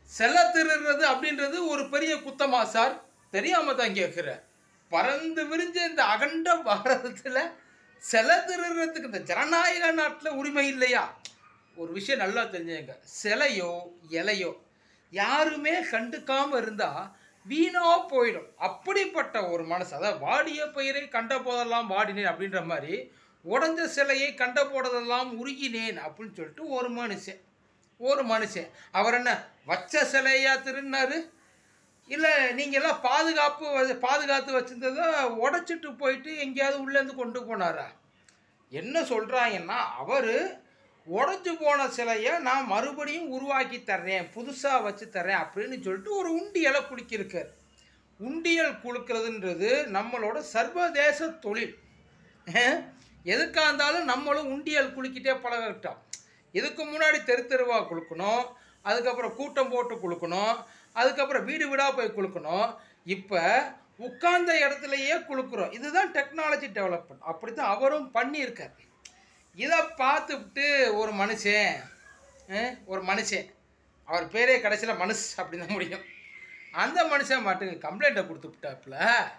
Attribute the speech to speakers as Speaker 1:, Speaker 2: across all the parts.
Speaker 1: சிலை திருடுறது அப்படின்றது ஒரு பெரிய குத்தமா சார் தெரியாம தான் கேட்குறேன் பறந்து விரிஞ்ச இந்த அகண்ட பாரதத்தில் சிலை திருடுறதுக்கு இந்த ஜனநாயக நாட்டில் உரிமை இல்லையா ஒரு விஷயம் நல்லா தெரிஞ்சுங்க சிலையோ இலையோ யாருமே கண்டுக்காம இருந்தா வீணா போயிடும் அப்படிப்பட்ட ஒரு மனசு அதாவது வாடிய பயிரை கண்ட போதெல்லாம் வாடினேன் அப்படின்ற மாதிரி உடஞ்ச சிலையை கண்ட போதெல்லாம் உருகினேன் அப்படின்னு சொல்லிட்டு ஒரு மனுஷன் ஒரு மனுஷன் அவர் என்ன வச்ச சிலையா திருநாரு இல்லை நீங்கள்லாம் பாதுகாப்பு வ- பாதுகாத்து வச்சிருந்ததை உடைச்சிட்டு போயிட்டு எங்கேயாவது உள்ளேருந்து கொண்டு போனாரா என்ன சொல்கிறாங்கன்னா அவர் உடைஞ்சு போன சிலையை நான் மறுபடியும் உருவாக்கி தர்றேன் புதுசாக வச்சு தர்றேன் அப்படின்னு சொல்லிட்டு ஒரு உண்டியலை குலுக்கியிருக்கார் உண்டியல் குலுக்கிறதுன்றது நம்மளோட சர்வதேச தொழில் அஹ், எதுக்கா இருந்தாலும் நம்மளும் உண்டியல் குலுக்கிட்டே பழகட்டோம் இதுக்கு முன்னாடி தெரு தெருவாக குலுக்கணும் அதுக்கப்புறம் கூட்டம் போட்டு குலுக்கணும் அதுக்கப்புறம் வீடு வீடாக போய் குலுக்கணும் இப்போ உட்கார்ந்த இடத்துலையே குலுக்குறோம் இதுதான் டெக்னாலஜி டெவலப்மெண்ட் அப்படி தான் அவரும் பண்ணியிருக்கார் இதை பார்த்துவிட்டு ஒரு மனுஷன் அஹ், ஒரு மனுஷன் அவர் பேரே கடைசியில் மனுஷ் அப்படின்னு தான் முடியும் அந்த மனுஷன் மாட்டுக்கு கம்ப்ளைண்ட்டை கொடுத்து விட்டாப்புல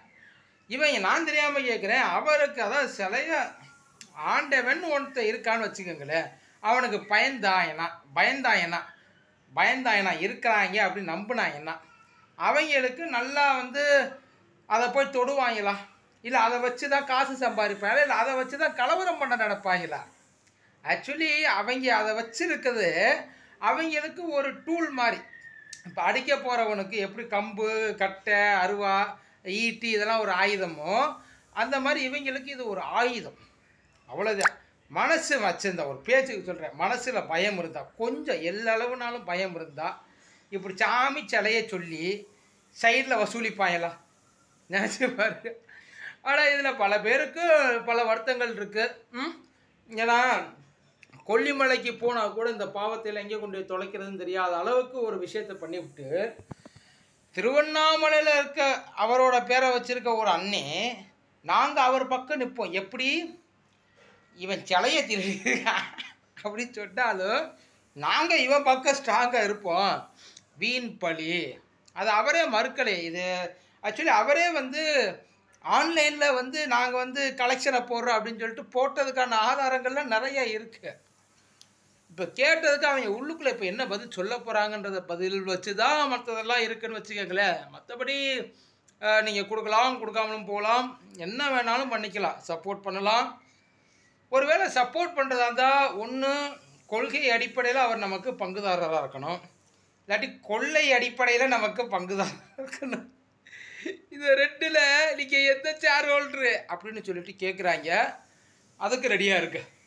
Speaker 1: இவன் நான் தெரியாமல் கேட்குறேன் அவருக்கு அதான் சிலைய ஆண்டவன் ஒருத்தன் இருக்கான்னு வச்சுக்கோங்களேன் அவனுக்கு பயந்தாயனா பயந்தாயனா பயந்தாயனா இருக்கிறாங்க அப்படின்னு நம்பினாயனா அவங்களுக்கு நல்லா வந்து அதை போய் தொடுவாங்களா இல்லை அதை வச்சு தான் காசு சம்பாதிப்பாங்களா இல்லை அதை வச்சு தான் கலவரம் பண்ண நடப்பாங்களா ஆக்சுவலி அவங்க அதை வச்சிருக்கிறது அவங்களுக்கு ஒரு டூல் மாதிரி இப்போ அடிக்க போகிறவனுக்கு எப்படி கம்பு கட்டை அருவா ஈட்டி இதெல்லாம் ஒரு ஆயுதமோ அந்த மாதிரி இவங்களுக்கு இது ஒரு ஆயுதம் அவ்வளோதான் மனசு வச்சிருந்தா ஒரு பேச்சுக்கு சொல்கிறேன் மனசில் பயம் இருந்தால் கொஞ்சம் எல்லளவுனாலும் பயம் இருந்தால் இப்படி சாமி சிலையை சொல்லி சைடில் வசூலிப்பாங்களா நினச்சி பாருங்க ஆனால் இதில் பல பேருக்கு பல வருத்தங்கள் இருக்குது ம் ஏன்னா கொல்லிமலைக்கு போனால் கூட இந்த பாவத்தில் எங்கே கொண்டு போய் தொலைக்கிறதுன்னு தெரியாத அளவுக்கு ஒரு விஷயத்தை பண்ணிவிட்டு திருவண்ணாமலையில் இருக்க அவரோட பேரை வச்சிருக்க ஒரு அண்ணே நாங்கள் அவர் பக்கம் நிற்போம் எப்படி இவன் சிலையை திருடிருக்கான் அப்படின்னு சொன்னாலும் நாங்கள் இவன் பக்கம் ஸ்ட்ராங்காக இருப்போம் வீண் பழி அது அவரே மறுக்கலை இது ஆக்சுவலி அவரே வந்து ஆன்லைனில் வந்து நாங்கள் வந்து கலெக்ஷனை போடுறோம் அப்படின்னு சொல்லிட்டு போட்டதுக்கான ஆதாரங்கள்லாம் நிறைய இருக்குது இப்போ கேட்டதுக்கு அவங்க உள்ளுக்குள்ளே இப்போ என்ன பதில் சொல்ல போகிறாங்கன்றத பதில் வச்சு தான் மற்றதெல்லாம் இருக்குன்னு வச்சுக்கோங்களேன் மற்றபடி நீங்கள் கொடுக்கலாம் கொடுக்காமலும் போகலாம் என்ன வேணாலும் பண்ணிக்கலாம் சப்போர்ட் பண்ணலாம் ஒருவேளை சப்போர்ட் பண்ணுறதா இருந்தால் ஒன்று கொள்கை அடிப்படையில் அவர் நமக்கு பங்குதாரராக இருக்கணும் இல்லாட்டி கொள்ளை அடிப்படையில் நமக்கு பங்குதாரராக இருக்கணும் இது ரெண்டில் நீங்கள் எந்த சேர் ஹோல்ட்ரு அப்படின்னு சொல்லிட்டு கேட்குறாங்க அதுக்கு ரெடியாக இருக்கு